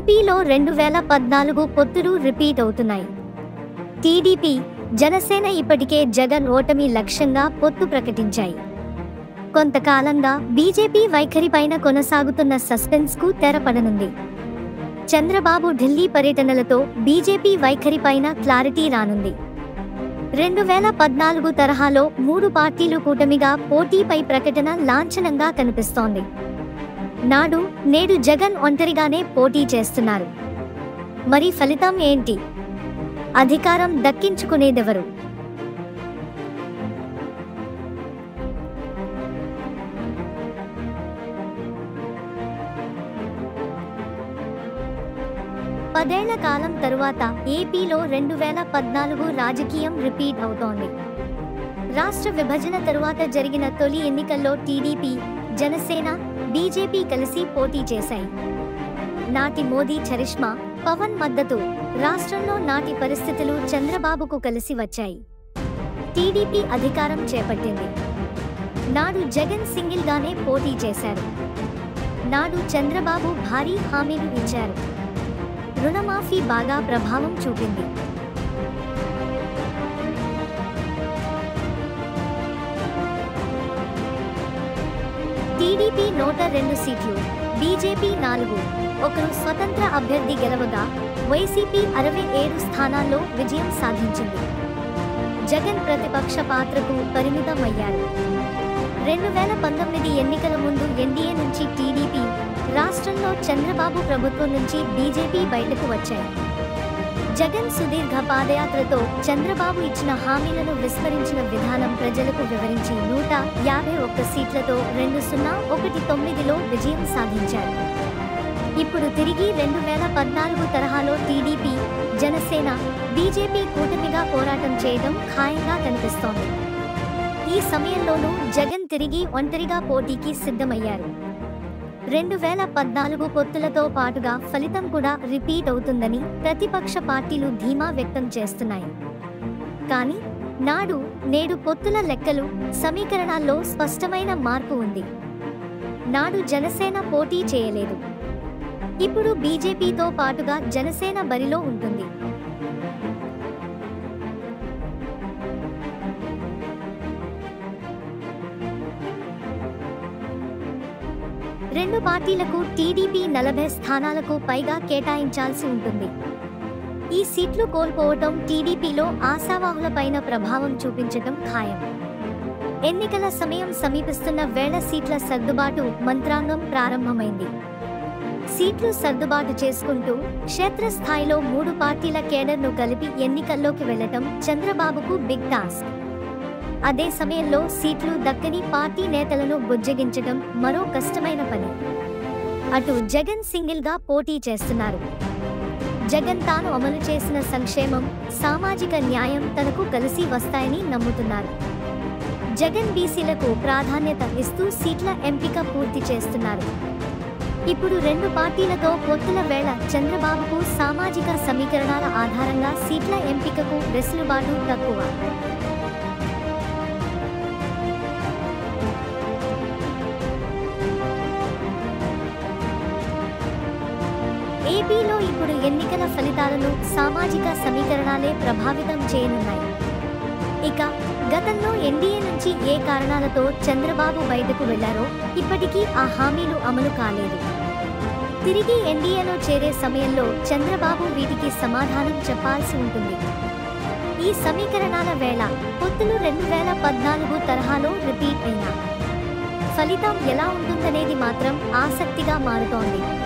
ఏపీలో రెండు వేల పద్నాలుగు పొత్తులు రిపీట్ అవుతున్నాయి టీడీపీ జనసేన ఇప్పటికే జగన్ ఓటమి లక్ష్యంగా పొత్తు ప్రకటించాయి కొంతకాలంగా బీజేపీ వైఖరిపైన కొనసాగుతున్న సస్పెన్స్ కు తెరపడనుంది చంద్రబాబు ఢిల్లీ పర్యటనలతో బీజేపీ వైఖరిపైన క్లారిటీ రానుంది రెండు వేల పద్నాలుగు తరహాలో మూడు పార్టీలు కూటమిగా పోటీపై ప్రకటన లాంఛనంగా కనిపిస్తోంది నాడు నేడు జగన్ ఒంటరిగానే పోటీ చేస్తున్నారు మరి ఫలితం ఏంటి అధికారం దక్కించుకునేదెవరు పదేళ్ల కాలం తరువాత ఏపీలో రెండు వేల పద్నాలుగు రాజకీయం రిపీట్ అవుతోంది రాష్ట్ర విభజన తరువాత జరిగిన తొలి ఎన్నికల్లో టీడీపీ జనసేన బీజేపీ కలిసి పోటీ చేశాయి నాటి మోదీ చరిష్మా పవన్ మద్దతు రాష్ట్రంలో నాటి పరిస్థితులు చంద్రబాబుకు కలిసి వచ్చాయి టీడీపీ అధికారం చేపట్టింది నాడు జగన్ సింగిల్ గానే పోటీ చేశారు నాడు చంద్రబాబు భారీ హామీలు ఇచ్చారు రుణమాఫీ బాగా ప్రభావం చూపింది టీడీపీ నూట రెండు సీట్లు బీజేపీ నాలుగు ఒకరు స్వతంత్ర అభ్యర్థి గెలవగా వైసీపీ అరవై ఏడు స్థానాల్లో విజయం సాధించింది జగన్ ప్రతిపక్ష పాత్రకు పరిమితమయ్యారు రెండు వేల పంతొమ్మిది ఎన్నికల ముందు ఎన్డీఏ నుంచి టీడీపీ రాష్ట్రంలో చంద్రబాబు ప్రభుత్వం నుంచి బీజేపీ బయటకు వచ్చాయి జగన్ సుదీర్ఘ పాదయాత్రతో చంద్రబాబు ఇచ్చిన హామీలను విస్మరించిన విధానం ప్రజలకు వివరించి నూట యాభై ఒక్క సీట్లతో రెండు సున్నా ఒకటి తొమ్మిదిలో విజయం సాధించారు ఇప్పుడు తిరిగి రెండు వేల పద్నాలుగు తరహాలో టీడీపీ జనసేన బీజేపీ కూటమిగా పోరాటం చేయడం ఖాయంగా కనిపిస్తోంది ఈ సమయంలోనూ జగన్ తిరిగి ఒంటరిగా పోటీకి సిద్ధమయ్యారు రెండు వేల పద్నాలుగు పొత్తులతో పాటుగా ఫలితం కూడా రిపీట్ అవుతుందని ప్రతిపక్ష పార్టీలు ధీమా వ్యక్తం చేస్తున్నాయి కానీ నాడు నేడు పొత్తుల లెక్కలు సమీకరణాల్లో స్పష్టమైన మార్పు ఉంది నాడు జనసేన పోటీ చేయలేదు ఇప్పుడు బీజేపీతో పాటుగా జనసేన బరిలో ఉంటుంది రెండు పార్టీలకు టీడీపీ నలభై స్థానాలకు పైగా కేటాయించాల్సి ఉంటుంది ఈ సీట్లు కోల్పోవటం టీడీపీలో ఆశావాహులపైన ప్రభావం చూపించటం ఖాయం ఎన్నికల సమయం సమీపిస్తున్న వేళ సీట్ల సర్దుబాటు మంత్రాంగం ప్రారంభమైంది సీట్లు సర్దుబాటు చేసుకుంటూ క్షేత్రస్థాయిలో మూడు పార్టీల కేడర్ను కలిపి ఎన్నికల్లోకి వెళ్లటం చంద్రబాబుకు బిగ్ టాస్క్ అదే సమయంలో సీట్లు దక్కని పార్టీ నేతలను బుజ్జగించడం మరో కష్టమైన పని అటు జగన్ సింగిల్ గా పోటీ చేస్తున్నారు జగన్ తాను అమలు చేసిన సంక్షేమం సామాజిక న్యాయం తనకు కలిసి వస్తాయని నమ్ముతున్నారు జగన్ బీసీలకు ప్రాధాన్యత ఇస్తూ సీట్ల ఎంపిక పూర్తి చేస్తున్నారు ఇప్పుడు రెండు పార్టీలతో పొత్తుల వేళ చంద్రబాబుకు సామాజిక సమీకరణాల ఆధారంగా సీట్ల ఎంపికకు వెసులుబాటు తక్కువ ఏపీలో ఇప్పుడు ఎన్నికల ఫలితాలను సామాజిక సమీకరణాలే ప్రభావితం చేయనున్నాయి ఇక గతంలో ఎన్డీఏ నుంచి ఏ కారణాలతో చంద్రబాబు బయటకు వెళ్లారో ఇప్పటికీ ఆ హామీలు అమలు కాలేదు తిరిగి ఎన్డీఏలో చేరే సమయంలో చంద్రబాబు వీటికి సమాధానం చెప్పాల్సి ఉంటుంది ఈ సమీకరణాల వేళ పొత్తులు రెండు వేల పద్నాలుగు తరహాలో రిపీట్ అయినా ఫలితం ఎలా ఉంటుందనేది మాత్రం ఆసక్తిగా మారుతోంది